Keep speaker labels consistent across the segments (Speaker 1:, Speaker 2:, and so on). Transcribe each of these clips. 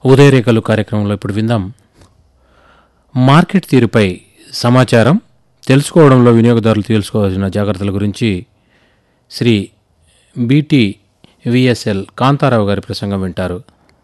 Speaker 1: ఉదయరేఖలు కార్యక్రమంలో ఇప్పుడు విందాం మార్కెట్ తీరుపై సమాచారం తెలుసుకోవడంలో వినియోగదారులు తెలుసుకోవాల్సిన జాగ్రత్తల గురించి శ్రీ బీటీ విఎస్ఎల్ కాంతారావు గారి ప్రసంగం వింటారు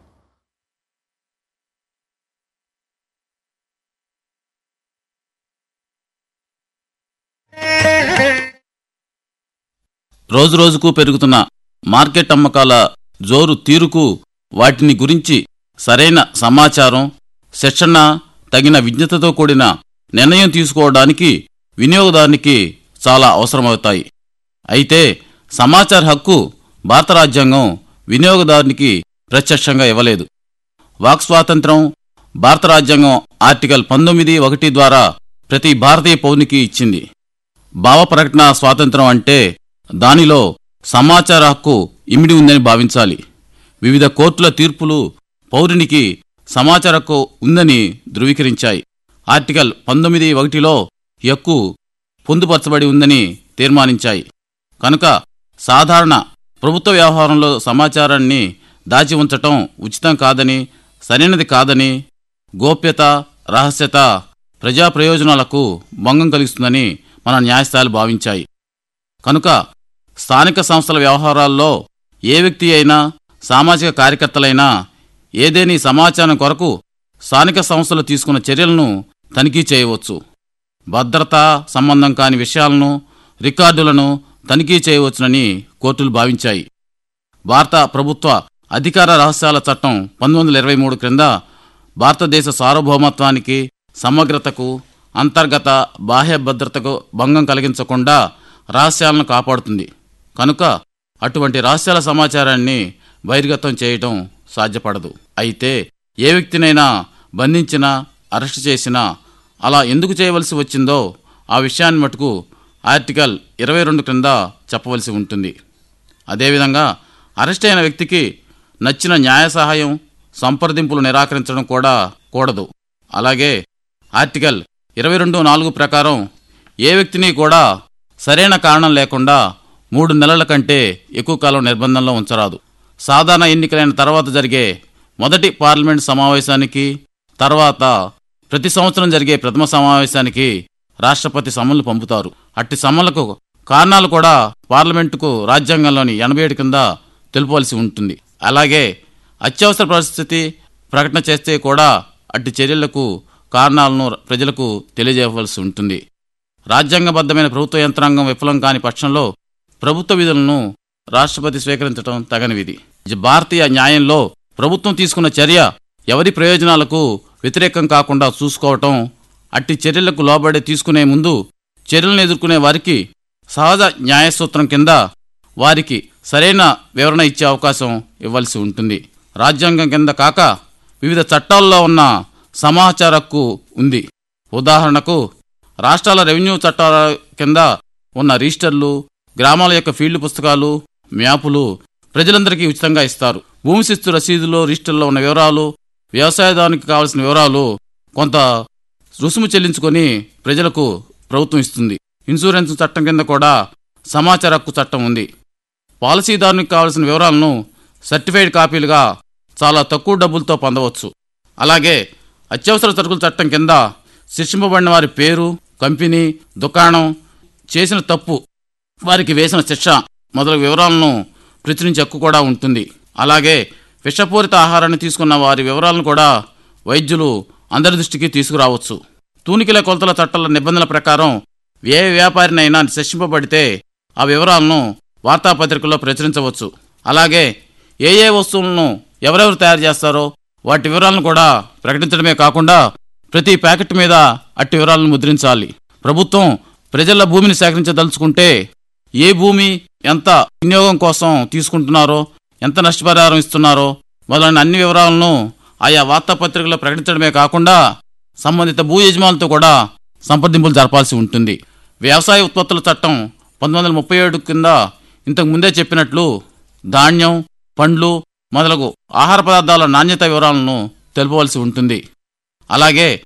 Speaker 2: రోజురోజుకు పెరుగుతున్న మార్కెట్ అమ్మకాల జోరు తీరుకు వాటిని గురించి సరైన సమాచారం శిక్షణ తగిన విజ్ఞతతో కూడిన నిర్ణయం తీసుకోవడానికి వినియోగదారునికి చాలా అవసరమవుతాయి అయితే సమాచార హక్కు భారత రాజ్యాంగం వినియోగదారునికి ప్రత్యక్షంగా ఇవ్వలేదు వాక్ స్వాతంత్రం భారత రాజ్యాంగం ఆర్టికల్ పంతొమ్మిది ఒకటి ద్వారా ప్రతి భారతీయ పౌరునికి ఇచ్చింది భావ ప్రకటన స్వాతంత్రం అంటే దానిలో సమాచార హక్కు ఇమిడి ఉందని భావించాలి వివిధ కోర్టుల తీర్పులు పౌరునికి సమాచార హక్కు ఉందని ధృవీకరించాయి ఆర్టికల్ పంతొమ్మిది ఒకటిలో ఈ హక్కు పొందుపరచబడి ఉందని తీర్మానించాయి కనుక సాధారణ ప్రభుత్వ వ్యవహారంలో సమాచారాన్ని దాచి ఉంచటం ఉచితం కాదని సరైనది కాదని గోప్యత రహస్యత ప్రజా ప్రయోజనాలకు భంగం కలిగిస్తుందని మన న్యాయస్థానాలు భావించాయి కనుక స్థానిక సంస్థల వ్యవహారాల్లో ఏ వ్యక్తి అయినా సామాజిక కార్యకర్తలైనా ఏదేని సమాచారం కొరకు స్థానిక సంస్థలు తీసుకున్న చర్యలను తనిఖీ చేయవచ్చు భద్రత సంబంధం కాని విషయాలను రికార్డులను తనిఖీ చేయవచ్చునని కోర్టులు భావించాయి భారత ప్రభుత్వ అధికార రహస్యాల చట్టం పంతొమ్మిది వందల ఇరవై మూడు క్రింద భారతదేశ సార్వభౌమత్వానికి సమగ్రతకు అంతర్గత బాహ్య భద్రతకు భంగం కలిగించకుండా రహస్యాలను కాపాడుతుంది కనుక అటువంటి రహస్యాల సమాచారాన్ని బహిర్గతం చేయటం సాధ్యపడదు అయితే ఏ వ్యక్తినైనా బంధించినా అరెస్టు చేసినా అలా ఎందుకు చేయవలసి వచ్చిందో ఆ విషయాన్ని మటుకు ఆర్టికల్ ఇరవై రెండు క్రింద చెప్పవలసి ఉంటుంది అదేవిధంగా అరెస్ట్ అయిన వ్యక్తికి నచ్చిన న్యాయ సహాయం సంప్రదింపులు నిరాకరించడం కూడా కూడదు అలాగే ఆర్టికల్ ఇరవై రెండు నాలుగు ప్రకారం ఏ వ్యక్తిని కూడా సరైన కారణం లేకుండా మూడు నెలల కంటే ఎక్కువ కాలం నిర్బంధంలో ఉంచరాదు సాధారణ ఎన్నికలైన తర్వాత జరిగే మొదటి పార్లమెంట్ సమావేశానికి తర్వాత ప్రతి సంవత్సరం జరిగే ప్రథమ సమావేశానికి రాష్ట్రపతి సమ్మన్లు పంపుతారు అట్టి సమ్మన్లకు కారణాలు కూడా పార్లమెంటుకు రాజ్యాంగంలోని ఎనభై ఏడు కింద తెలుపవలసి ఉంటుంది అలాగే అత్యవసర పరిస్థితి ప్రకటన చేస్తే కూడా అట్టి చర్యలకు కారణాలను ప్రజలకు తెలియజేయవలసి ఉంటుంది రాజ్యాంగబద్ధమైన ప్రభుత్వ యంత్రాంగం విఫలం కాని పక్షంలో ప్రభుత్వ విధులను రాష్ట్రపతి స్వీకరించడం తగని విధి జ- భారతీయ న్యాయంలో ప్రభుత్వం తీసుకున్న చర్య ఎవరి ప్రయోజనాలకు వ్యతిరేకం కాకుండా చూసుకోవటం అట్టి చర్యలకు లోబడి తీసుకునే ముందు చర్యలను ఎదుర్కొనే వారికి సహజ న్యాయసూత్రం కింద వారికి సరైన వివరణ ఇచ్చే అవకాశం ఇవ్వాల్సి ఉంటుంది రాజ్యాంగం కింద కాక వివిధ చట్టాల్లో ఉన్న సమాచార హక్కు ఉంది ఉదాహరణకు రాష్ట్రాల రెవెన్యూ చట్టాల కింద ఉన్న రిజిస్టర్లు గ్రామాల యొక్క ఫీల్డ్ పుస్తకాలు మ్యాపులు ప్రజలందరికీ ఉచితంగా ఇస్తారు భూమి శిస్తు రసీదులో రిజిస్టర్లో ఉన్న వివరాలు వ్యవసాయదానికి కావాల్సిన వివరాలు కొంత రుసుము చెల్లించుకొని ప్రజలకు ప్రభుత్వం ఇస్తుంది ఇన్సూరెన్స్ చట్టం కింద కూడా సమాచార హక్కు చట్టం ఉంది పాలసీదారునికి కావాల్సిన వివరాలను సర్టిఫైడ్ కాపీలుగా చాలా తక్కువ డబ్బులతో పొందవచ్చు అలాగే అత్యవసర సరుకుల చట్టం కింద శిక్షింపబడిన వారి పేరు కంపెనీ దుకాణం చేసిన తప్పు వారికి వేసిన శిక్ష మొదలగు వివరాలను ప్రచురించే హక్కు కూడా ఉంటుంది అలాగే విషపూరిత ఆహారాన్ని తీసుకున్న వారి వివరాలను కూడా వైద్యులు అందరి దృష్టికి తీసుకురావచ్చు తూనికిల కొలతల చట్టాల నిబంధనల ప్రకారం ఏ వ్యాపారినైనా శిక్షింపబడితే ఆ వివరాలను వార్తాపత్రికల్లో ప్రచురించవచ్చు అలాగే ఏ ఏ వస్తువులను ఎవరెవరు తయారు చేస్తారో వాటి వివరాలను కూడా ప్రకటించడమే కాకుండా ప్రతి ప్యాకెట్ మీద అట్టి వివరాలను ముద్రించాలి ప్రభుత్వం ప్రజల భూమిని సేకరించదలుచుకుంటే ఏ భూమి ఎంత వినియోగం కోసం తీసుకుంటున్నారో ఎంత నష్టపరిహారం ఇస్తున్నారో మొదలైన అన్ని వివరాలను ఆయా వార్తాపత్రికల్లో ప్రకటించడమే కాకుండా సంబంధిత భూ యజమానులతో కూడా సంప్రదింపులు జరపాల్సి ఉంటుంది వ్యవసాయ ఉత్పత్తుల చట్టం పంతొమ్మిది వందల ముప్పై ఏడు కింద ఇంతకు ముందే చెప్పినట్లు ధాన్యం పండ్లు మొదలగు ఆహార పదార్థాల నాణ్యత వివరాలను తెలుపవలసి ఉంటుంది అలాగే